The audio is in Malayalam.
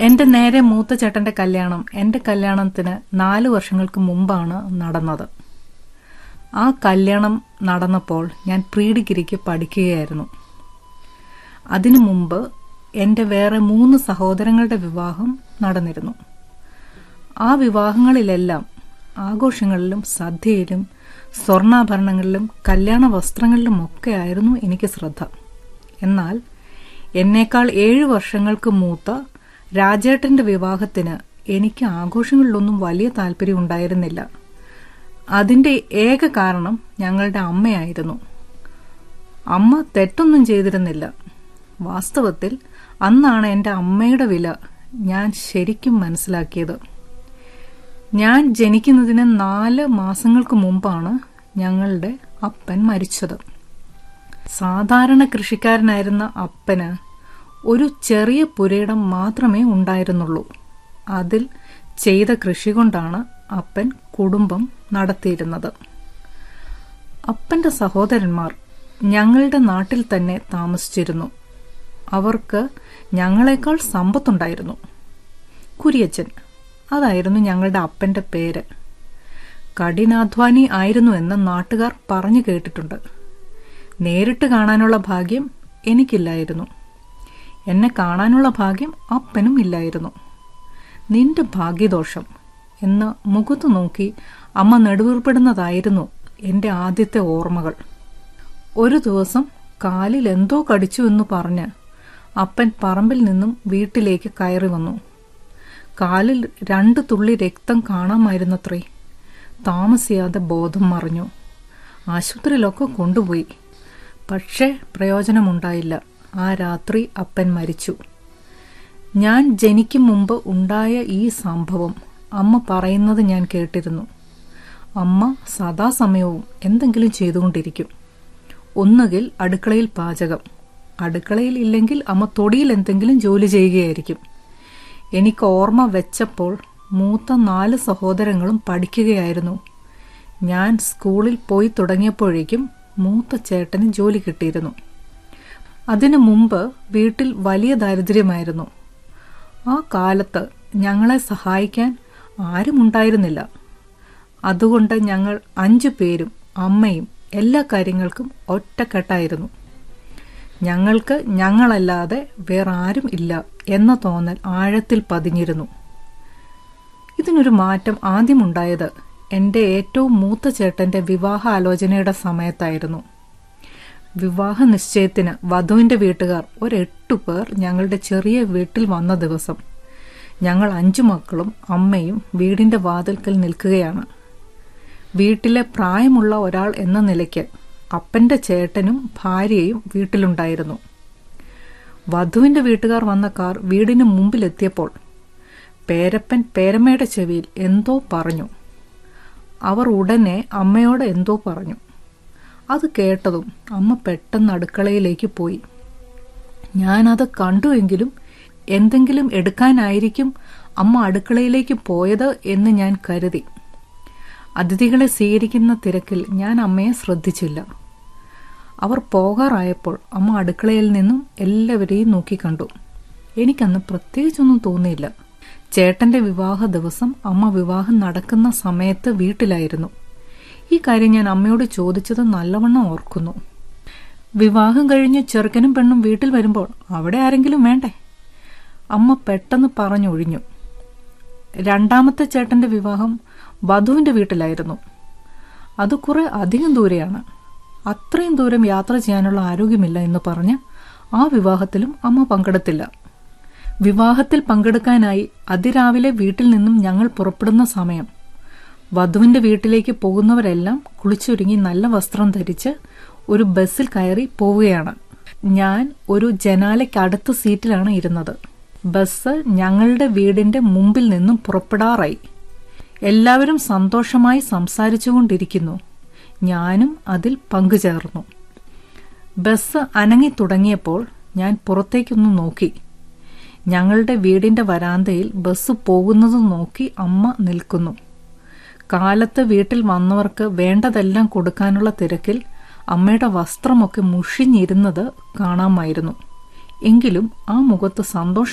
എന്റെ നേരെ മൂത്ത ചേട്ടന്റെ കല്യാണം എന്റെ കല്യാണത്തിന് നാലു വർഷങ്ങൾക്ക് മുമ്പാണ് നടന്നത് ആ കല്യാണം നടന്നപ്പോൾ ഞാൻ പ്രീ ഡിഗ്രിക്ക് പഠിക്കുകയായിരുന്നു അതിനു മുമ്പ് എന്റെ വേറെ മൂന്ന് സഹോദരങ്ങളുടെ വിവാഹം നടന്നിരുന്നു ആ വിവാഹങ്ങളിലെല്ലാം ആഘോഷങ്ങളിലും സദ്യയിലും സ്വർണ്ണാഭരണങ്ങളിലും കല്യാണ വസ്ത്രങ്ങളിലും ഒക്കെ ആയിരുന്നു എനിക്ക് ശ്രദ്ധ എന്നാൽ എന്നേക്കാൾ ഏഴു വർഷങ്ങൾക്ക് മൂത്ത രാജേട്ടന്റെ വിവാഹത്തിന് എനിക്ക് ആഘോഷങ്ങളിലൊന്നും വലിയ താല്പര്യം ഉണ്ടായിരുന്നില്ല അതിന്റെ ഏക കാരണം ഞങ്ങളുടെ അമ്മയായിരുന്നു അമ്മ തെറ്റൊന്നും ചെയ്തിരുന്നില്ല വാസ്തവത്തിൽ അന്നാണ് എൻ്റെ അമ്മയുടെ വില ഞാൻ ശരിക്കും മനസ്സിലാക്കിയത് ഞാൻ ജനിക്കുന്നതിന് നാല് മാസങ്ങൾക്ക് മുമ്പാണ് ഞങ്ങളുടെ അപ്പൻ മരിച്ചത് സാധാരണ കൃഷിക്കാരനായിരുന്ന അപ്പന് ഒരു ചെറിയ പുരയിടം മാത്രമേ ഉണ്ടായിരുന്നുള്ളൂ അതിൽ ചെയ്ത കൃഷി കൊണ്ടാണ് അപ്പൻ കുടുംബം നടത്തിയിരുന്നത് അപ്പന്റെ സഹോദരന്മാർ ഞങ്ങളുടെ നാട്ടിൽ തന്നെ താമസിച്ചിരുന്നു അവർക്ക് ഞങ്ങളെക്കാൾ സമ്പത്തുണ്ടായിരുന്നു കുരിയച്ചൻ അതായിരുന്നു ഞങ്ങളുടെ അപ്പന്റെ പേര് കഠിനാധ്വാനി ആയിരുന്നു എന്ന് നാട്ടുകാർ പറഞ്ഞു കേട്ടിട്ടുണ്ട് നേരിട്ട് കാണാനുള്ള ഭാഗ്യം എനിക്കില്ലായിരുന്നു എന്നെ കാണാനുള്ള ഭാഗ്യം അപ്പനും ഇല്ലായിരുന്നു നിന്റെ ഭാഗ്യദോഷം എന്ന് മുഖത്തു നോക്കി അമ്മ നെടുവീർപ്പെടുന്നതായിരുന്നു എന്റെ ആദ്യത്തെ ഓർമ്മകൾ ഒരു ദിവസം കാലിൽ എന്തോ കടിച്ചു എന്ന് പറഞ്ഞ് അപ്പൻ പറമ്പിൽ നിന്നും വീട്ടിലേക്ക് കയറി വന്നു കാലിൽ രണ്ട് തുള്ളി രക്തം കാണാമായിരുന്നത്രേ താമസിയാതെ ബോധം മറിഞ്ഞു ആശുപത്രിയിലൊക്കെ കൊണ്ടുപോയി പക്ഷേ പ്രയോജനമുണ്ടായില്ല ആ രാത്രി അപ്പൻ മരിച്ചു ഞാൻ ജനിക്കും മുമ്പ് ഉണ്ടായ ഈ സംഭവം അമ്മ പറയുന്നത് ഞാൻ കേട്ടിരുന്നു അമ്മ സദാസമയവും എന്തെങ്കിലും ചെയ്തുകൊണ്ടിരിക്കും ഒന്നുകിൽ അടുക്കളയിൽ പാചകം അടുക്കളയിൽ ഇല്ലെങ്കിൽ അമ്മ തൊടിയിൽ എന്തെങ്കിലും ജോലി ചെയ്യുകയായിരിക്കും എനിക്ക് ഓർമ്മ വെച്ചപ്പോൾ മൂത്ത നാല് സഹോദരങ്ങളും പഠിക്കുകയായിരുന്നു ഞാൻ സ്കൂളിൽ പോയി തുടങ്ങിയപ്പോഴേക്കും മൂത്ത ചേട്ടന് ജോലി കിട്ടിയിരുന്നു അതിനു മുമ്പ് വീട്ടിൽ വലിയ ദാരിദ്ര്യമായിരുന്നു ആ കാലത്ത് ഞങ്ങളെ സഹായിക്കാൻ ആരുമുണ്ടായിരുന്നില്ല അതുകൊണ്ട് ഞങ്ങൾ അഞ്ചു പേരും അമ്മയും എല്ലാ കാര്യങ്ങൾക്കും ഒറ്റക്കെട്ടായിരുന്നു ഞങ്ങൾക്ക് ഞങ്ങളല്ലാതെ വേറെ ആരും ഇല്ല എന്ന തോന്നൽ ആഴത്തിൽ പതിഞ്ഞിരുന്നു ഇതിനൊരു മാറ്റം ആദ്യമുണ്ടായത് എന്റെ ഏറ്റവും മൂത്ത ചേട്ടന്റെ വിവാഹ ആലോചനയുടെ സമയത്തായിരുന്നു വിവാഹ നിശ്ചയത്തിന് വധുവിന്റെ വീട്ടുകാർ ഒരെട്ടു പേർ ഞങ്ങളുടെ ചെറിയ വീട്ടിൽ വന്ന ദിവസം ഞങ്ങൾ അഞ്ചു മക്കളും അമ്മയും വീടിന്റെ വാതിൽക്കൽ നിൽക്കുകയാണ് വീട്ടിലെ പ്രായമുള്ള ഒരാൾ എന്ന നിലയ്ക്ക് അപ്പന്റെ ചേട്ടനും ഭാര്യയും വീട്ടിലുണ്ടായിരുന്നു വധുവിന്റെ വീട്ടുകാർ വന്ന കാർ വീടിന് മുമ്പിലെത്തിയപ്പോൾ പേരപ്പൻ പേരമ്മയുടെ ചെവിയിൽ എന്തോ പറഞ്ഞു അവർ ഉടനെ അമ്മയോട് എന്തോ പറഞ്ഞു അത് കേട്ടതും അമ്മ പെട്ടെന്ന് അടുക്കളയിലേക്ക് പോയി ഞാനത് കണ്ടുവെങ്കിലും എന്തെങ്കിലും എടുക്കാനായിരിക്കും അമ്മ അടുക്കളയിലേക്ക് പോയത് എന്ന് ഞാൻ കരുതി അതിഥികളെ സ്വീകരിക്കുന്ന തിരക്കിൽ ഞാൻ അമ്മയെ ശ്രദ്ധിച്ചില്ല അവർ പോകാറായപ്പോൾ അമ്മ അടുക്കളയിൽ നിന്നും എല്ലാവരെയും നോക്കിക്കണ്ടു എനിക്കന്ന് പ്രത്യേകിച്ചൊന്നും തോന്നിയില്ല ചേട്ടന്റെ വിവാഹ ദിവസം അമ്മ വിവാഹം നടക്കുന്ന സമയത്ത് വീട്ടിലായിരുന്നു ഈ കാര്യം ഞാൻ അമ്മയോട് ചോദിച്ചത് നല്ലവണ്ണം ഓർക്കുന്നു വിവാഹം കഴിഞ്ഞ് ചെറുക്കനും പെണ്ണും വീട്ടിൽ വരുമ്പോൾ അവിടെ ആരെങ്കിലും വേണ്ടേ അമ്മ പെട്ടെന്ന് പറഞ്ഞൊഴിഞ്ഞു രണ്ടാമത്തെ ചേട്ടന്റെ വിവാഹം വധുവിന്റെ വീട്ടിലായിരുന്നു അത് കുറെ അധികം ദൂരെയാണ് അത്രയും ദൂരം യാത്ര ചെയ്യാനുള്ള ആരോഗ്യമില്ല എന്ന് പറഞ്ഞ് ആ വിവാഹത്തിലും അമ്മ പങ്കെടുത്തില്ല വിവാഹത്തിൽ പങ്കെടുക്കാനായി അതിരാവിലെ വീട്ടിൽ നിന്നും ഞങ്ങൾ പുറപ്പെടുന്ന സമയം വധുവിന്റെ വീട്ടിലേക്ക് പോകുന്നവരെല്ലാം കുളിച്ചൊരുങ്ങി നല്ല വസ്ത്രം ധരിച്ച് ഒരു ബസ്സിൽ കയറി പോവുകയാണ് ഞാൻ ഒരു ജനാലയ്ക്കടുത്ത സീറ്റിലാണ് ഇരുന്നത് ബസ് ഞങ്ങളുടെ വീടിന്റെ മുമ്പിൽ നിന്നും പുറപ്പെടാറായി എല്ലാവരും സന്തോഷമായി സംസാരിച്ചുകൊണ്ടിരിക്കുന്നു ഞാനും അതിൽ പങ്കുചേർന്നു ബസ് അനങ്ങി തുടങ്ങിയപ്പോൾ ഞാൻ പുറത്തേക്കൊന്ന് നോക്കി ഞങ്ങളുടെ വീടിന്റെ വരാന്തയിൽ ബസ് പോകുന്നത് നോക്കി അമ്മ നിൽക്കുന്നു കാലത്ത് വീട്ടിൽ വന്നവർക്ക് വേണ്ടതെല്ലാം കൊടുക്കാനുള്ള തിരക്കിൽ അമ്മയുടെ വസ്ത്രമൊക്കെ മുഷിഞ്ഞിരുന്നത് കാണാമായിരുന്നു എങ്കിലും ആ മുഖത്ത് സന്തോഷം